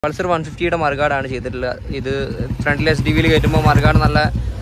Pulsar one ഫിഫ്റ്റിയുടെ മറുകാടാണ് ചെയ്തിട്ടുള്ളത് ഇത് ഫ്രണ്ടിൽ എസ് ഡി വിയിൽ കയറ്റുമ്പോൾ മറുകാട് നല്ല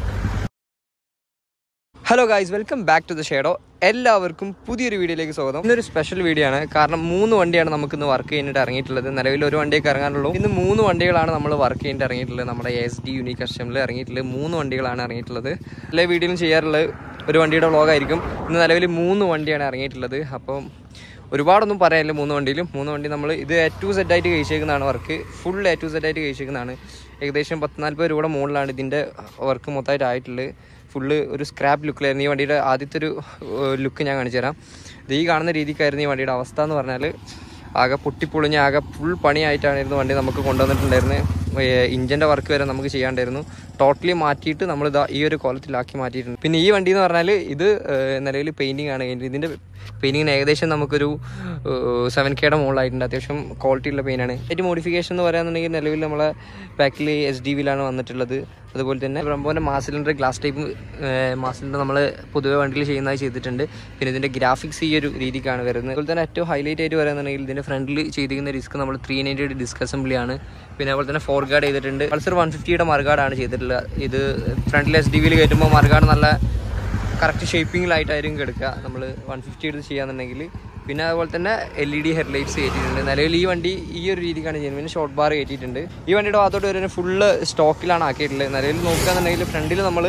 hello guys welcome back to the Shadow എല്ലാവർക്കും പുതിയൊരു വീഡിയോയിലേക്ക് സ്വാഗതം ഇന്നൊരു സ്പെഷ്യൽ വീഡിയോ ആണ് കാരണം മൂന്ന് വണ്ടിയാണ് നമുക്ക് ഇന്ന് വർക്ക് ചെയ്യാനായിട്ട് ഇറങ്ങിയിട്ടുള്ളത് നിലവിൽ ഒരു വണ്ടിയൊക്കെ ഇറങ്ങാനുള്ളൂ ഇന്ന് മൂന്ന് വണ്ടികളാണ് നമ്മൾ വർക്ക് ചെയ്യാനായിട്ട് ഇറങ്ങിയിട്ടുള്ളത് നമ്മുടെ എസ് ഡി യൂണിക് കസ്റ്റമിൽ ഇറങ്ങിയിട്ടുള്ളത് മൂന്ന് വണ്ടികളാണ് ഇറങ്ങിയിട്ടുള്ളത് എല്ലാ വീഡിയോയിലും ചെയ്യാറുള്ളത് ഒരു വണ്ടിയുടെ വ്ളോഗായിരിക്കും ഇന്ന് നിലവിൽ മൂന്ന് വണ്ടിയാണ് ഇറങ്ങിയിട്ടുള്ളത് അപ്പം ഒരുപാടൊന്നും പറയാനില്ല മൂന്ന് വണ്ടിയിലും മൂന്ന് വണ്ടി നമ്മൾ ഇത് എ ടു സെറ്റ് ആയിട്ട് കഴിച്ചേക്കുന്നതാണ് work full A to Z ആയിട്ട് കഴിച്ചേക്കുന്നതാണ് ഏകദേശം പത്ത് നാൽപ്പത് രൂപയുടെ മുകളിലാണ് ഇതിൻ്റെ വർക്ക് മൊത്തമായിട്ട് ആയിട്ടുള്ളത് ഫുള്ള് ഒരു സ്ക്രാപ്പ് ലുക്കിലായിരുന്നു ഈ വണ്ടിയുടെ ആദ്യത്തെ ഒരു ലുക്ക് ഞാൻ കാണിച്ചു തരാം ഇത് ഈ കാണുന്ന രീതിക്കായിരുന്നു ഈ വണ്ടിയുടെ അവസ്ഥ എന്ന് പറഞ്ഞാൽ ആകെ പൊട്ടിപ്പൊളിഞ്ഞ് ആകെ ഫുൾ പണിയായിട്ടായിരുന്നു വണ്ടി നമുക്ക് കൊണ്ടുവന്നിട്ടുണ്ടായിരുന്നത് ഇഞ്ചിൻ്റെ വർക്ക് വരെ നമുക്ക് ചെയ്യാണ്ടായിരുന്നു ടോട്ടലി മാറ്റിയിട്ട് നമ്മൾ ഇതാ ഈ ഒരു കോലത്തിലാക്കി മാറ്റിയിട്ടുണ്ട് പിന്നെ ഈ വണ്ടി എന്ന് പറഞ്ഞാൽ ഇത് നിലവിൽ പെയിൻറ്റിങ് ആണ് ഇതിൻ്റെ പെയിൻറ്റിങ്ങിന് ഏകദേശം നമുക്കൊരു സെവൻ കെയുടെ മുകളിലായിട്ടുണ്ട് അത്യാവശ്യം ക്വാളിറ്റി ഉള്ള പെയിനാണ് ഏറ്റവും മോഡിഫിക്കേഷൻ എന്ന് പറയുകയാണെന്നുണ്ടെങ്കിൽ നിലവിൽ നമ്മളെ ബാക്കിൽ എസ് ഡി വിയിലാണ് വന്നിട്ടുള്ളത് അതുപോലെ തന്നെ ബ്രംബോൻ്റെ master cylinder glass type master cylinder നമ്മൾ പൊതുവെ വണ്ടിയിൽ ചെയ്യുന്നതായി ചെയ്തിട്ടുണ്ട് പിന്നെ ഇതിൻ്റെ ഗ്രാഫിക്സ് ഈ ഒരു രീതിക്കാണ് വരുന്നത് അതുപോലെ തന്നെ ഏറ്റവും ഹൈലൈറ്റ് ആയിട്ട് പറയുകയാണെന്നുണ്ടെങ്കിൽ ഇതിൻ്റെ ഫ്രണ്ടിൽ ചെയ്തിരിക്കുന്ന ഡിസ്ക് നമ്മൾ ത്രീ നയൻറ്റിയുടെ ഡിസ്ക് അസംബ്ലിയാണ് പിന്നെ അതുപോലെ തന്നെ ഫോർ ഗാർഡ് ചെയ്തിട്ടുണ്ട് പൾസർ വൺ ഫിഫ്റ്റിയുടെ മറുകാടാണ് ചെയ്തിട്ടുള്ളത് ഇത് ഫ്രണ്ടിൽ എസ് ഡി വിയിൽ കയറ്റുമ്പോൾ മറുകാട് നല്ല കറക്റ്റ് ഷേപ്പിങ്ങിലായിട്ടായിരിക്കും കിടക്കുക നമ്മൾ വൺ ഫിഫ്റ്റി എടുത്ത് ചെയ്യാന്നുണ്ടെങ്കിൽ പിന്നെ അതുപോലെ തന്നെ എൽ ഇ ഡി ഹെഡ്ലൈറ്റ്സ് കയറ്റിയിട്ടുണ്ട് നിലവിൽ ഈ വണ്ടി ഈ ഒരു രീതിക്കാണ് ചെയ്യുന്നത് പിന്നെ ഷോർട്ട് ബാർ കയറ്റിയിട്ടുണ്ട് ഈ വണ്ടിയുടെ ഭാഗത്തോട്ട് വരുന്നത് ഫുള്ള് സ്റ്റോക്കിലാണ് ആക്കിയിട്ടുള്ളത് നിലവിൽ നോക്കുകയാണെന്നുണ്ടെങ്കിൽ ഫ്രണ്ടിൽ നമ്മൾ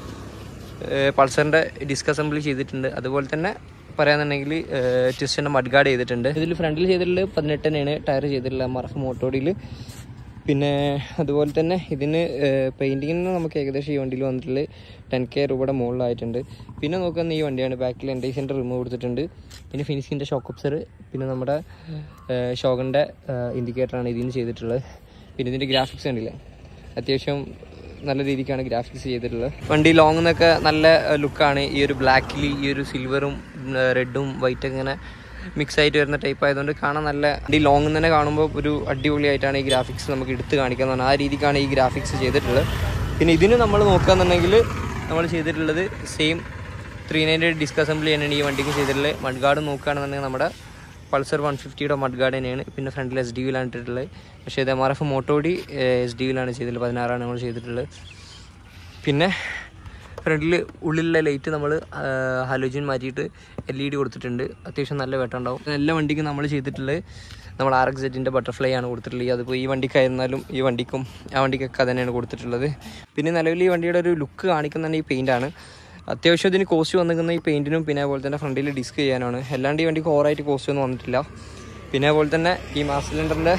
പൾസറിൻ്റെ ഡിസ്ക് അസംബ്ലി ചെയ്തിട്ടുണ്ട് അതുപോലെ തന്നെ പറയാന്നുണ്ടെങ്കിൽ ട്വിസ്റ്റിൻ്റെ മഡ് ഗാർഡ് ചെയ്തിട്ടുണ്ട് ഇതിൽ ഫ്രണ്ടിൽ ചെയ്തിട്ടുള്ളത് പതിനെട്ടനെയാണ് ടയർ ചെയ്തിട്ടുള്ളത് മറഫ് മോട്ടോഡിയിൽ പിന്നെ അതുപോലെ തന്നെ ഇതിന് പെയിൻറ്റിങ്ങിന് നമുക്ക് ഏകദേശം ഈ വണ്ടിയിൽ വന്നിട്ടുള്ളത് ടെൻ കെ രൂപയുടെ മുകളിലായിട്ടുണ്ട് പിന്നെ നോക്കുന്ന ഈ വണ്ടിയാണ് ബാക്കിൽ എൻഡേസിൻ്റെ റിമൂവ് കൊടുത്തിട്ടുണ്ട് പിന്നെ ഫിനിഷിൻ്റെ ഷോക്ക് ഒബ്സർ പിന്നെ നമ്മുടെ ഷോഗൻ്റെ ഇൻഡിക്കേറ്ററാണ് ഇതിന് ചെയ്തിട്ടുള്ളത് പിന്നെ ഇതിൻ്റെ ഗ്രാഫിക്സ് കണ്ടില്ലേ അത്യാവശ്യം നല്ല രീതിക്കാണ് ഗ്രാഫിക്സ് ചെയ്തിട്ടുള്ളത് വണ്ടി ലോങ് എന്നൊക്കെ നല്ല ലുക്കാണ് ഈ ഒരു ബ്ലാക്കിൽ ഈ ഒരു സിൽവറും റെഡും വൈറ്റ് ഇങ്ങനെ മിക്സ് ആയിട്ട് വരുന്ന ടൈപ്പ് ആയതുകൊണ്ട് കാണാൻ നല്ല വണ്ടി ലോങ് തന്നെ കാണുമ്പോൾ ഒരു അടിപൊളിയായിട്ടാണ് ഈ ഗ്രാഫിക്സ് നമുക്ക് എടുത്ത് കാണിക്കാൻ പറഞ്ഞാൽ ആ രീതിക്കാണ് ഈ ഗ്രാഫിക്സ് ചെയ്തിട്ടുള്ളത് പിന്നെ ഇതിന് നമ്മൾ നോക്കുകയെന്നുണ്ടെങ്കിൽ നമ്മൾ ചെയ്തിട്ടുള്ളത് same three ninety disc assembly തന്നെയാണ് ഈ വണ്ടിക്ക് ചെയ്തിട്ടുള്ളത് മഡ് ഗാർഡ് നോക്കുകയാണെന്നുണ്ടെങ്കിൽ നമ്മുടെ പൾസർ വൺ ഫിഫ്റ്റിയുടെ മഡ് ഗാർഡ് തന്നെയാണ് പിന്നെ ഫ്രണ്ടിൽ എസ് ഡി വിയിലാണ് ഇട്ടിട്ടുള്ളത് പക്ഷേ ഇത് എം ആർ എഫ് മോട്ടോഡി എസ് ഡി വിയിലാണ് ചെയ്തിട്ടുള്ളത് പതിനാറാണ് നമ്മൾ ചെയ്തിട്ടുള്ളത് പിന്നെ ഫ്രണ്ടിൽ ഉള്ളിലുള്ള ലൈറ്റ് നമ്മൾ ഹലോജിൻ മാറ്റിയിട്ട് എൽ ഇ ഡി കൊടുത്തിട്ടുണ്ട് അത്യാവശ്യം നല്ല വെട്ടം ഉണ്ടാവും എല്ലാ വണ്ടിക്കും നമ്മൾ ചെയ്തിട്ടുള്ളത് നമ്മൾ ആർ എക്സ് സെറ്റിൻ്റെ ബട്ടർഫ്ലൈ ആണ് കൊടുത്തിട്ടുള്ളത് അതിപ്പോൾ ഈ വണ്ടിക്കായിരുന്നാലും ഈ വണ്ടിക്കും ആ വണ്ടിക്കൊക്കെ തന്നെയാണ് കൊടുത്തിട്ടുള്ളത് പിന്നെ നിലവിൽ ഈ വണ്ടിയുടെ ഒരു ലുക്ക് കാണിക്കുന്ന ഈ പെയിൻ്റാണ് അത്യാവശ്യം ഇതിന് കോസ്റ്റ് വന്നിരിക്കുന്ന ഈ പെയിൻറ്റിനും പിന്നെ അതുപോലെ തന്നെ ഫ്രണ്ടിൽ ഡിസ്ക് ചെയ്യാനാണ് അല്ലാണ്ട് ഈ വണ്ടിക്ക് ഓവറായിട്ട് കോസ്റ്റ് ഒന്നും വന്നിട്ടില്ല പിന്നെ അതുപോലെ തന്നെ ഈ മാസ് സിലിണ്ടറിൻ്റെ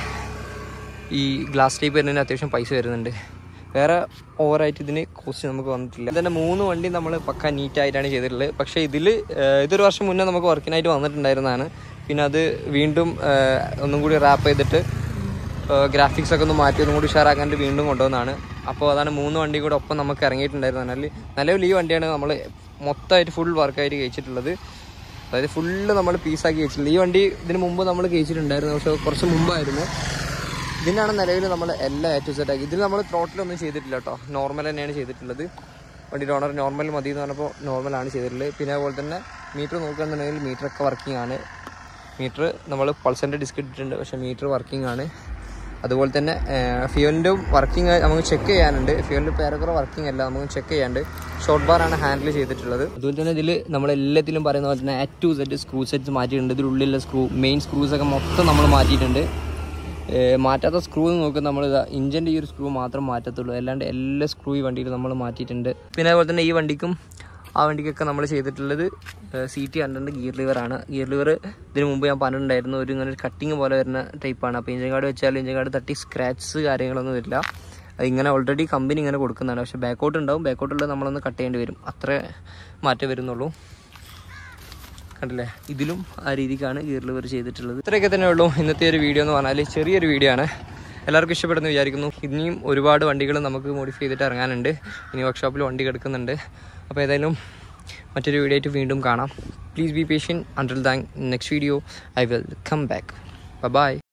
ഈ ഗ്ലാസ് ടൈപ്പ് വരുന്നതിന് അത്യാവശ്യം പൈസ വരുന്നുണ്ട് വേറെ ഓവറായിട്ട് ഇതിന് കോസ്റ്റ് നമുക്ക് വന്നിട്ടില്ല ഇതിൻ്റെ മൂന്ന് വണ്ടി നമ്മൾ പക്ക നീറ്റായിട്ടാണ് ചെയ്തിട്ടുള്ളത് പക്ഷേ ഇതിൽ ഇതൊരു വർഷം മുന്നേ നമുക്ക് വർക്കിനായിട്ട് വന്നിട്ടുണ്ടായിരുന്നതാണ് പിന്നെ അത് വീണ്ടും ഒന്നും കൂടി റാപ്പ് ചെയ്തിട്ട് ഗ്രാഫിക്സ് ഒക്കെ ഒന്ന് മാറ്റി ഒന്നും കൂടി ഉഷാറാക്കാണ്ട് വീണ്ടും കൊണ്ടുവന്നതാണ് അപ്പോൾ അതാണ് മൂന്ന് വണ്ടി കൂടെ ഒപ്പം നമുക്ക് ഇറങ്ങിയിട്ടുണ്ടായിരുന്നാൽ നിലവിൽ ഈ വണ്ടിയാണ് നമ്മൾ മൊത്തമായിട്ട് ഫുൾ വർക്കായിട്ട് കഴിച്ചിട്ടുള്ളത് അതായത് ഫുള്ള് നമ്മൾ പീസാക്കി കഴിച്ചിട്ടുള്ളത് ഈ വണ്ടി ഇതിന് മുമ്പ് നമ്മൾ കഴിച്ചിട്ടുണ്ടായിരുന്നു പക്ഷേ കുറച്ച് മുമ്പായിരുന്നു ഇതിനാണ് നിലവിൽ നമ്മൾ എല്ലാം ഏറ്റവും സെറ്റ് ആക്കി ഇതിൽ നമ്മൾ ത്രോട്ടിലൊന്നും ചെയ്തിട്ടില്ല കേട്ടോ നോർമൽ തന്നെയാണ് ചെയ്തിട്ടുള്ളത് വണ്ടിയുടെ ഓണർ നോർമൽ മതി എന്ന് പറഞ്ഞപ്പോൾ നോർമലാണ് ചെയ്തിട്ടുള്ളത് പിന്നെ അതുപോലെ തന്നെ മീറ്റർ നോക്കുകയാണെന്നുണ്ടെങ്കിൽ മീറ്ററൊക്കെ വർക്കിംഗ് ആണ് മീറ്റർ നമ്മൾ പൾസറിൻ്റെ ഡിസ്ക് ഇട്ടിട്ടുണ്ട് പക്ഷേ മീറ്റർ വർക്കിംഗ് ആണ് അതുപോലെ തന്നെ ഫ്യൂലിൻ്റെ വർക്കിംഗ് നമുക്ക് ചെക്ക് ചെയ്യാനുണ്ട് ഫ്യൂലിൻ്റെ പേരക്കുറ വർക്കിംഗ് അല്ല നമുക്ക് ചെക്ക് ചെയ്യാണ്ട് ഷോർട്ട് ബാറാണ് ഹാൻഡിൽ ചെയ്തിട്ടുള്ളത് അതുപോലെ തന്നെ ഇതിൽ നമ്മൾ എല്ലാത്തിലും പറയുന്ന പോലെ തന്നെ A to Z screw sets മാറ്റിയിട്ടുണ്ട് ഇതിലുള്ളിലുള്ള സ്ക്രൂ മെയിൻ സ്ക്രൂസ് ഒക്കെ മൊത്തം നമ്മൾ മാറ്റിയിട്ടുണ്ട് മാറ്റാത്ത സ്ക്രൂ നോക്കുക നമ്മൾ ഇഞ്ചിൻ്റെ ഈ ഒരു സ്ക്രൂ മാത്രം മാറ്റത്തുള്ളൂ അല്ലാണ്ട് എല്ലാ സ്ക്രൂ ഈ വണ്ടിയിൽ നമ്മൾ മാറ്റിയിട്ടുണ്ട് പിന്നെ അതുപോലെ തന്നെ ഈ വണ്ടിക്കും ആ വണ്ടിക്കൊക്കെ നമ്മൾ ചെയ്തിട്ടുള്ളത് സി ടി ഹൺഡ്രഡ് ഗിയർ ലിവറാണ് ഗിയർ ലിവർ ഇതിന് മുമ്പ് ഞാൻ പറഞ്ഞിട്ടുണ്ടായിരുന്നു ഒരു ഇങ്ങനെ ഒരു കട്ടിങ് പോലെ വരുന്ന ടൈപ്പാണ് അപ്പോൾ ഇഞ്ചൻ കാർഡ് വെച്ചാൽ ഇഞ്ചൻ കാർഡ് തട്ടി സ്ക്രാച്ച് കാര്യങ്ങളൊന്നും വരില്ല അത് ഇങ്ങനെ ഓൾറെഡി കമ്പനി ഇങ്ങനെ കൊടുക്കുന്നതാണ് പക്ഷേ ബാക്കൗട്ട് ഉണ്ടാവും ബാക്കൗട്ടുള്ളത് നമ്മളൊന്ന് കട്ട് ചെയ്യേണ്ടി വരും അത്ര മാറ്റം വരുന്നുള്ളൂ കണ്ടില്ലേ ഇതിലും ആ രീതിക്കാണ് ഗിയർ ലിവർ ചെയ്തിട്ടുള്ളത് ഇത്രയൊക്കെ തന്നെ ഉള്ളൂ ഇന്നത്തെ ഒരു വീഡിയോ എന്ന് പറഞ്ഞാൽ ചെറിയൊരു വീഡിയോ ആണ് എല്ലാവർക്കും ഇഷ്ടപ്പെടുന്നു വിചാരിക്കുന്നു ഇനിയും ഒരുപാട് വണ്ടികൾ നമുക്ക് മോഡിഫൈ ചെയ്തിട്ട് ഇറങ്ങാനുണ്ട് ഇനി വർക്ക്ഷോപ്പിൽ വണ്ടി കിടക്കുന്നുണ്ട് അപ്പോൾ ഏതായാലും മറ്റൊരു വീഡിയോ ആയിട്ട് വീണ്ടും കാണാം please be patient until the next video I will come back by